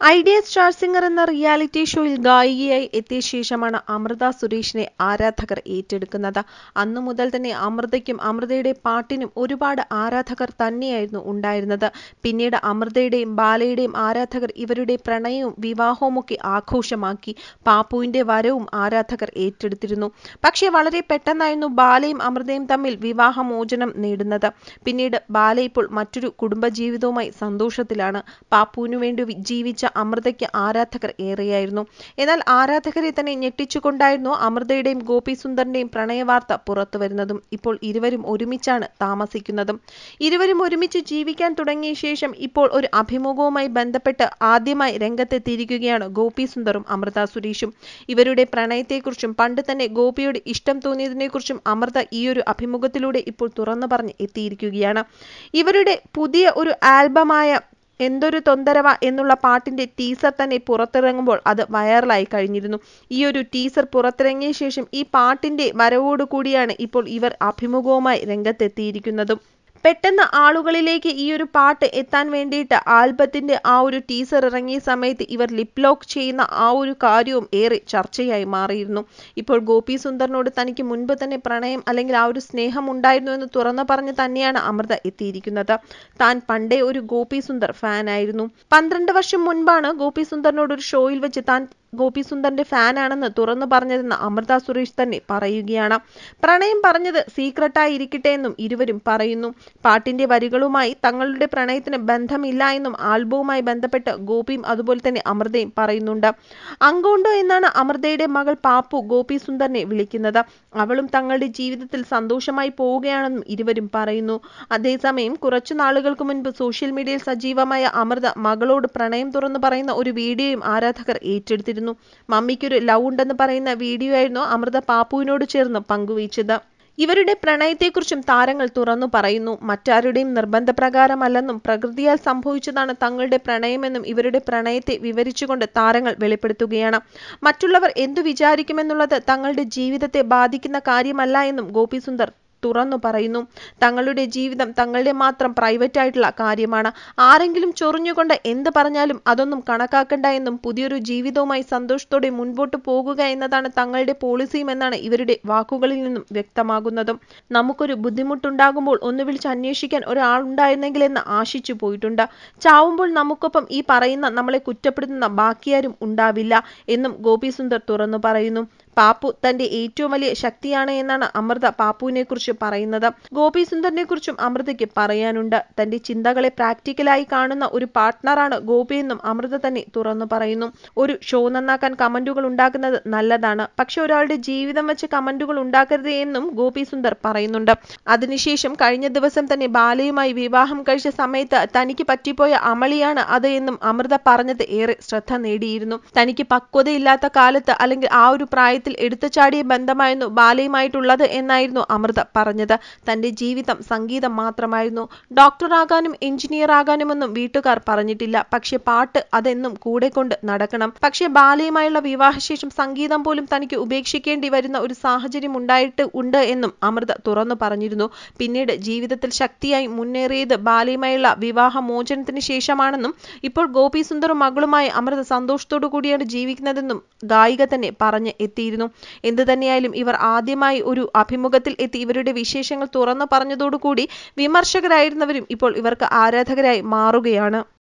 idea star singer എന്ന reality ഷോയിൽ ഗായികയായി എത്തിയ ശേഷമാണ് അമൃത സുരേഷിനെ ആരാധകർ ഏറ്റെടുക്കുന്നത് അന്നു മുതൽ തന്നെ അമൃതയ്ക്കും അമൃതയുടെ പാട്ടിനും ഒരുപാട് ആരാധകർ തന്നെയായിരുന്നു ഉണ്ടായിരുന്നത് പിന്നീട് അമൃതയുടെയും ബാലയുടെയും ആരാധകർ ഇവരുടെ പ്രണയവും വിവാഹവുമൊക്കെ ആഘോഷമാക്കി പാപ്പുവിന്റെ വരവും ആരാധകർ ഏറ്റെടുത്തിരുന്നു പക്ഷേ വളരെ പെട്ടെന്നായിരുന്നു ബാലയും അമൃതയും തമ്മിൽ വിവാഹമോചനം നേടുന്നത് പിന്നീട് ബാല ഇപ്പോൾ മറ്റൊരു കുടുംബജീവിതവുമായി സന്തോഷത്തിലാണ് പാപ്പുവിനു വേണ്ടി വി- ജീവിച്ച അമൃതയ്ക്ക് ആരാധകർ ഏറെയായിരുന്നു എന്നാൽ ആരാധകരെ തന്നെ ഞെട്ടിച്ചുകൊണ്ടായിരുന്നു അമൃതയുടെയും ഗോപി സുന്ദറിന്റെയും പ്രണയവാർത്ത പുറത്തു വരുന്നതും ഇപ്പോൾ ഇരുവരും ഒരുമിച്ചാണ് താമസിക്കുന്നതും ഇരുവരും ഒരുമിച്ച് ജീവിക്കാൻ തുടങ്ങിയ ശേഷം ഇപ്പോൾ ഒരു അഭിമുഖവുമായി ബന്ധപ്പെട്ട് ആദ്യമായി രംഗത്തെത്തിയിരിക്കുകയാണ് ഗോപി സുന്ദറും അമൃത സുരേഷും ഇവരുടെ പ്രണയത്തെക്കുറിച്ചും പണ്ട് തന്നെ ഗോപിയോട് ഇഷ്ടം തോന്നിയതിനെക്കുറിച്ചും അമൃത ഈ ഒരു അഭിമുഖത്തിലൂടെ ഇപ്പോൾ തുറന്നു പറഞ്ഞ് എത്തിയിരിക്കുകയാണ് ഇവരുടെ പുതിയ ഒരു ആൽബമായ എന്തൊരു തൊന്തരവ എന്നുള്ള പാട്ടിന്റെ ടീസർ തന്നെ പുറത്തിറങ്ങുമ്പോൾ അത് വൈറലായി കഴിഞ്ഞിരുന്നു ഈ ഒരു ടീസർ പുറത്തിറങ്ങിയ ശേഷം ഈ പാട്ടിന്റെ വരവോടുകൂടിയാണ് ഇപ്പോൾ ഇവർ അഭിമുഖവുമായി രംഗത്തെത്തിയിരിക്കുന്നതും പെട്ടെന്ന് ആളുകളിലേക്ക് ഈ ഒരു പാട്ട് എത്താൻ വേണ്ടിയിട്ട് ആൽബത്തിന്റെ ആ ഒരു ടീസർ ഇറങ്ങിയ സമയത്ത് ഇവർ ലിപ് ലോക്ക് ചെയ്യുന്ന ആ ഒരു കാര്യവും ഏറെ ചർച്ചയായി മാറിയിരുന്നു ഇപ്പോൾ ഗോപി സുന്ദറിനോട് തനിക്ക് മുൻപ് തന്നെ പ്രണയം അല്ലെങ്കിൽ ആ ഒരു സ്നേഹം ഉണ്ടായിരുന്നു എന്ന് തുറന്നു പറഞ്ഞ് തന്നെയാണ് അമൃത എത്തിയിരിക്കുന്നത് താൻ പണ്ടേ ഒരു ഗോപി സുന്ദർ ഫാനായിരുന്നു പന്ത്രണ്ട് വർഷം മുൻപാണ് ഗോപി സുന്ദറിനോട് ഒരു ഷോയിൽ വെച്ച് താൻ ഗോപി സുന്ദറിന്റെ ഫാനാണെന്ന് തുറന്നു പറഞ്ഞതെന്ന് അമൃത സുരേഷ് തന്നെ പറയുകയാണ് പ്രണയം പറഞ്ഞത് സീക്രട്ടായി ഇരിക്കട്ടെ എന്നും ഇരുവരും പറയുന്നു പാട്ടിന്റെ വരികളുമായി തങ്ങളുടെ പ്രണയത്തിന് ബന്ധമില്ല എന്നും ആൽബവുമായി ബന്ധപ്പെട്ട് ഗോപിയും അതുപോലെ തന്നെ അമൃതയും പറയുന്നുണ്ട് അങ്കോണ്ടോ എന്നാണ് അമൃതയുടെ മകൾ പാപ്പു ഗോപി സുന്ദറിനെ വിളിക്കുന്നത് അവളും തങ്ങളുടെ ജീവിതത്തിൽ സന്തോഷമായി പോവുകയാണെന്നും ഇരുവരും പറയുന്നു അതേസമയം കുറച്ചു നാളുകൾക്ക് മുൻപ് സോഷ്യൽ മീഡിയയിൽ സജീവമായ അമൃത മകളോട് പ്രണയം തുറന്നു പറയുന്ന ഒരു വീഡിയോയും ആരാധകർ ഏറ്റെടുത്തിരുന്നു മമ്മിക്കൊരു ലവ് ഉണ്ടെന്ന് പറയുന്ന വീഡിയോ ആയിരുന്നു അമൃത പാപ്പുവിനോട് ചേർന്ന് പങ്കുവച്ചത് ഇവരുടെ പ്രണയത്തെക്കുറിച്ചും താരങ്ങൾ തുറന്നു പറയുന്നു മറ്റാരുടെയും നിർബന്ധപ്രകാരമല്ലെന്നും പ്രകൃതിയാൽ സംഭവിച്ചതാണ് തങ്ങളുടെ പ്രണയമെന്നും ഇവരുടെ പ്രണയത്തെ വിവരിച്ചുകൊണ്ട് താരങ്ങൾ വെളിപ്പെടുത്തുകയാണ് മറ്റുള്ളവർ എന്തു വിചാരിക്കുമെന്നുള്ളത് തങ്ങളുടെ ജീവിതത്തെ ബാധിക്കുന്ന കാര്യമല്ല എന്നും ഗോപി സുന്ദർ തുറന്നു പറയുന്നു തങ്ങളുടെ ജീവിതം തങ്ങളുടെ മാത്രം പ്രൈവറ്റ് ആയിട്ടുള്ള കാര്യമാണ് ആരെങ്കിലും ചൊറിഞ്ഞുകൊണ്ട് എന്ത് പറഞ്ഞാലും അതൊന്നും കണക്കാക്കണ്ട എന്നും പുതിയൊരു ജീവിതവുമായി സന്തോഷത്തോടെ മുൻപോട്ട് പോകുക എന്നതാണ് തങ്ങളുടെ പോളിസിയും എന്നാണ് ഇവരുടെ വാക്കുകളിൽ നിന്നും വ്യക്തമാകുന്നതും നമുക്കൊരു ബുദ്ധിമുട്ടുണ്ടാകുമ്പോൾ ഒന്ന് വിളിച്ച് അന്വേഷിക്കാൻ ഒരാളുണ്ടായിരുന്നെങ്കിൽ എന്ന് ആശിച്ചു പോയിട്ടുണ്ട് ചാവുമ്പോൾ നമുക്കൊപ്പം ഈ പറയുന്ന നമ്മളെ കുറ്റപ്പെടുത്തുന്ന ബാക്കിയാരും ഉണ്ടാവില്ല എന്നും ഗോപി സുന്ദർ തുറന്നു പറയുന്നു പാപ്പു തന്റെ ഏറ്റവും വലിയ ശക്തിയാണ് എന്നാണ് അമൃത പാപ്പുവിനെ കുറിച്ച് പറയുന്നത് ഗോപി സുന്ദറിനെ കുറിച്ചും അമൃതയ്ക്ക് പറയാനുണ്ട് തന്റെ ചിന്തകളെ പ്രാക്ടിക്കലായി കാണുന്ന ഒരു പാർട്ട്ണറാണ് ഗോപി എന്നും അമൃത തന്നെ തുറന്നു പറയുന്നു ഒരു ഷോ നന്നാക്കാൻ കമന്റുകൾ ഉണ്ടാക്കുന്നത് നല്ലതാണ് പക്ഷെ ഒരാളുടെ ജീവിതം വെച്ച് കമന്റുകൾ ഉണ്ടാക്കരുത് എന്നും ഗോപി സുന്ദർ പറയുന്നുണ്ട് അതിനുശേഷം കഴിഞ്ഞ ദിവസം തന്നെ ബാലയുമായി വിവാഹം കഴിച്ച സമയത്ത് തനിക്ക് പറ്റിപ്പോയ അമളിയാണ് അത് എന്നും അമൃത പറഞ്ഞത് ഏറെ ശ്രദ്ധ നേടിയിരുന്നു തനിക്ക് പക്വതയില്ലാത്ത കാലത്ത് അല്ലെങ്കിൽ ആ ഒരു പ്രായത്തിൽ എടുത്തുചാടിയ ബന്ധമായിരുന്നു ബാലയുമായിട്ടുള്ളത് എന്നായിരുന്നു അമൃത പറഞ്ഞത് തന്റെ ജീവിതം സംഗീതം മാത്രമായിരുന്നു ഡോക്ടറാകാനും എഞ്ചിനീയർ ആകാനുമൊന്നും വീട്ടുകാർ പറഞ്ഞിട്ടില്ല പക്ഷെ പാട്ട് അതെന്നും കൂടെ കൊണ്ട് നടക്കണം പക്ഷെ ബാലയുമായുള്ള വിവാഹശേഷം സംഗീതം പോലും തനിക്ക് ഉപേക്ഷിക്കേണ്ടി വരുന്ന ഒരു സാഹചര്യം ഉണ്ടായിട്ട് ഉണ്ട് എന്നും അമൃത തുറന്നു പറഞ്ഞിരുന്നു പിന്നീട് ജീവിതത്തിൽ ശക്തിയായി മുന്നേറിയത് ബാലയുമായുള്ള വിവാഹ മോചനത്തിന് ശേഷമാണെന്നും ഇപ്പോൾ ഗോപി സുന്ദറും മകളുമായി അമൃത സന്തോഷത്തോടു കൂടിയാണ് ജീവിക്കുന്നതെന്നും ഗായിക തന്നെ പറഞ്ഞ് എത്തിയിരുന്നു എന്തു തന്നെയായാലും ഇവർ ആദ്യമായി ഒരു അഭിമുഖത്തിൽ എത്തി ഇവരുടെ വിശേഷങ്ങൾ തുറന്നു പറഞ്ഞതോടുകൂടി വിമർശകരായിരുന്നവരും ഇപ്പോൾ ഇവർക്ക് ആരാധകരായി മാറുകയാണ്